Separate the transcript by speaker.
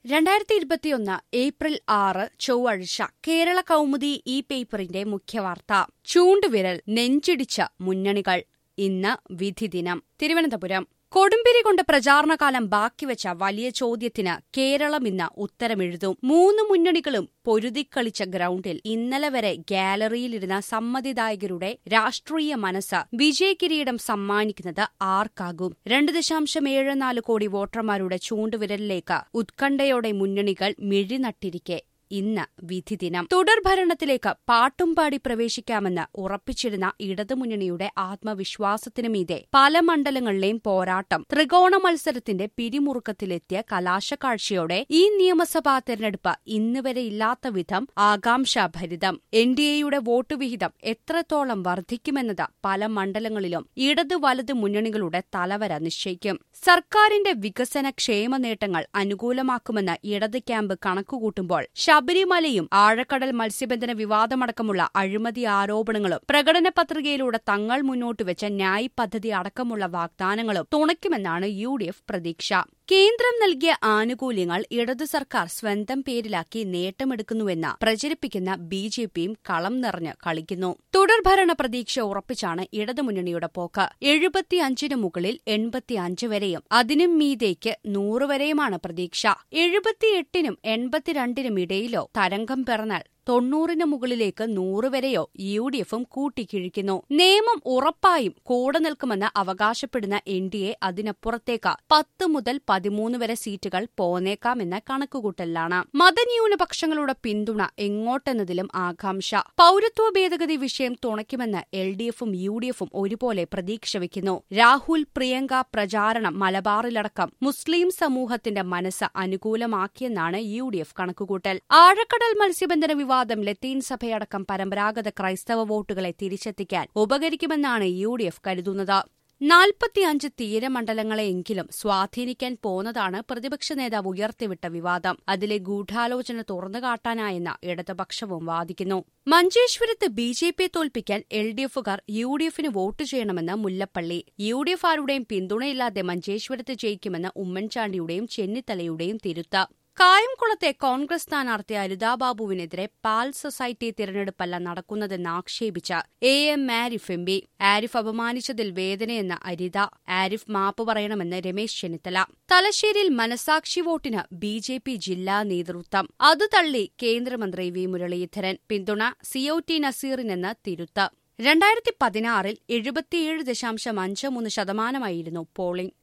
Speaker 1: രണ്ടായിരത്തി ഇരുപത്തിയൊന്ന് ഏപ്രിൽ ആറ് ചൊവ്വാഴ്ച കേരള കൗമുദി ഈ പേപ്പറിന്റെ മുഖ്യവാർത്ത ചൂണ്ടുവിരൽ നെഞ്ചിടിച്ച മുന്നണികൾ ഇന്ന് വിധിദിനം തിരുവനന്തപുരം കൊടുമ്പിരി കൊണ്ട് പ്രചാരണകാലം ബാക്കിവെച്ച വലിയ ചോദ്യത്തിന് കേരളം ഇന്ന് ഉത്തരമെഴുതും മൂന്ന് മുന്നണികളും പൊരുതിക്കളിച്ച ഗ്രൗണ്ടിൽ ഇന്നലെ വരെ ഗാലറിയിലിരുന്ന സമ്മതിദായകരുടെ രാഷ്ട്രീയ മനസ്സ് വിജയകിരീടം സമ്മാനിക്കുന്നത് ആർക്കാകും രണ്ട് ദശാംശം ഏഴ് നാല് കോടി വോട്ടർമാരുടെ ചൂണ്ടുവിരലിലേക്ക് ഉത്കണ്ഠയോടെ മുന്നണികൾ മിഴിനട്ടിരിക്കെ ഇന്ന് വിധിദിനം തുടർഭരണത്തിലേക്ക് പാട്ടും പാടി പ്രവേശിക്കാമെന്ന് ഉറപ്പിച്ചിരുന്ന ഇടതുമുന്നണിയുടെ ആത്മവിശ്വാസത്തിനു മീതെ പല മണ്ഡലങ്ങളിലെയും പോരാട്ടം ത്രികോണ മത്സരത്തിന്റെ പിരിമുറുക്കത്തിലെത്തിയ കലാശക്കാഴ്ചയോടെ ഈ നിയമസഭാ തെരഞ്ഞെടുപ്പ് ഇന്ന് വരെ ഇല്ലാത്ത വിധം ആകാംക്ഷാഭരിതം എൻ ഡി എയുടെ വോട്ട് വിഹിതം എത്രത്തോളം വർദ്ധിക്കുമെന്നത് പല മണ്ഡലങ്ങളിലും ഇടതു വലത് മുന്നണികളുടെ തലവര നിശ്ചയിക്കും സർക്കാരിന്റെ വികസന ക്ഷേമ നേട്ടങ്ങൾ അനുകൂലമാക്കുമെന്ന് ഇടത് ക്യാമ്പ് കണക്കുകൂട്ടുമ്പോൾ ശബരിമലയും ആഴക്കടൽ മത്സ്യബന്ധന വിവാദമടക്കമുള്ള അഴിമതി ആരോപണങ്ങളും പ്രകടന പത്രികയിലൂടെ തങ്ങൾ മുന്നോട്ട് വെച്ച ന്യായ് പദ്ധതി അടക്കമുള്ള വാഗ്ദാനങ്ങളും തുണയ്ക്കുമെന്നാണ് യു ഡി എഫ് പ്രതീക്ഷ കേന്ദ്രം നൽകിയ ആനുകൂല്യങ്ങൾ ഇടതു സർക്കാർ സ്വന്തം പേരിലാക്കി നേട്ടമെടുക്കുന്നുവെന്ന് പ്രചരിപ്പിക്കുന്ന ബി ജെ പിയും കളം നിറഞ്ഞ് കളിക്കുന്നു തുടർഭരണ പ്രതീക്ഷ ഉറപ്പിച്ചാണ് ഇടതുമുന്നണിയുടെ പോക്ക് എഴുപത്തിയഞ്ചിന് മുകളിൽ എൺപത്തിയഞ്ച് വരെയും അതിനും മീതേക്ക് നൂറ് വരെയുമാണ് പ്രതീക്ഷ എഴുപത്തിയെട്ടിനും എൺപത്തിരണ്ടിനും ഇടയിലോ തരംഗം പിറന്നാൽ തൊണ്ണൂറിന് മുകളിലേക്ക് നൂറ് വരെയോ യു ഡി എഫും കൂട്ടിക്കിഴിക്കുന്നു നിയമം ഉറപ്പായും കൂടെ നിൽക്കുമെന്ന് അവകാശപ്പെടുന്ന എൻ ഡി എ അതിനപ്പുറത്തേക്ക് പത്ത് മുതൽ പതിമൂന്ന് വരെ സീറ്റുകൾ പോന്നേക്കാമെന്ന കണക്കുകൂട്ടലിലാണ് മതന്യൂനപക്ഷങ്ങളുടെ പിന്തുണ എങ്ങോട്ടെന്നതിലും ആകാംക്ഷ പൌരത്വ ഭേദഗതി വിഷയം തുണയ്ക്കുമെന്ന് എൽ ഡി എഫും യു ഡി എഫും ഒരുപോലെ പ്രതീക്ഷ വയ്ക്കുന്നു രാഹുൽ പ്രിയങ്ക പ്രചാരണം മലബാറിലടക്കം മുസ്ലിം സമൂഹത്തിന്റെ മനസ്സ് അനുകൂലമാക്കിയെന്നാണ് യു ഡി എഫ് കണക്കുകൂട്ടൽ ആഴക്കടൽ മത്സ്യബന്ധന വിവാദം ലത്തീൻ സഭയടക്കം പരമ്പരാഗത ക്രൈസ്തവ വോട്ടുകളെ തിരിച്ചെത്തിക്കാൻ ഉപകരിക്കുമെന്നാണ് യു ഡി എഫ് കരുതുന്നത് നാൽപ്പത്തിയഞ്ച് തീരമണ്ഡലങ്ങളെയെങ്കിലും സ്വാധീനിക്കാൻ പോന്നതാണ് പ്രതിപക്ഷ നേതാവ് ഉയർത്തിവിട്ട വിവാദം അതിലെ ഗൂഢാലോചന തുറന്നുകാട്ടാനായെന്ന് ഇടതുപക്ഷവും വാദിക്കുന്നു മഞ്ചേശ്വരത്ത് ബി ജെ പിയെ തോൽപ്പിക്കാൻ എൽ ഡി എഫുകാർ യു ഡി എഫിന് വോട്ട് ചെയ്യണമെന്ന് മുല്ലപ്പള്ളി യു ഡി എഫ് ആരുടെയും പിന്തുണയില്ലാതെ മഞ്ചേശ്വരത്ത് ജയിക്കുമെന്ന് ഉമ്മൻചാണ്ടിയുടെയും ചെന്നിത്തലയുടെയും തിരുത്ത് കായംകുളത്തെ കോൺഗ്രസ് സ്ഥാനാർത്ഥി അരുതാബാബുവിനെതിരെ പാൽ സൊസൈറ്റി തിരഞ്ഞെടുപ്പല്ല നടക്കുന്നതെന്ന് ആക്ഷേപിച്ച A M Arif M P Arif അപമാനിച്ചതിൽ വേദനയെന്ന അരിത ആരിഫ് മാപ്പ് പറയണമെന്ന് രമേശ് ചെന്നിത്തല തലശ്ശേരിയിൽ മനസാക്ഷി വോട്ടിന് ബി ജെ പി ജില്ലാ നേതൃത്വം അത് തള്ളി കേന്ദ്രമന്ത്രി വി മുരളീധരൻ പിന്തുണ സിഒ ടി നസീറിനെന്ന് തിരുത്ത് രണ്ടായിരത്തി പതിനാറിൽ എഴുപത്തിയേഴ് ദശാംശം അഞ്ച് മൂന്ന് ശതമാനമായിരുന്നു പോളിംഗ്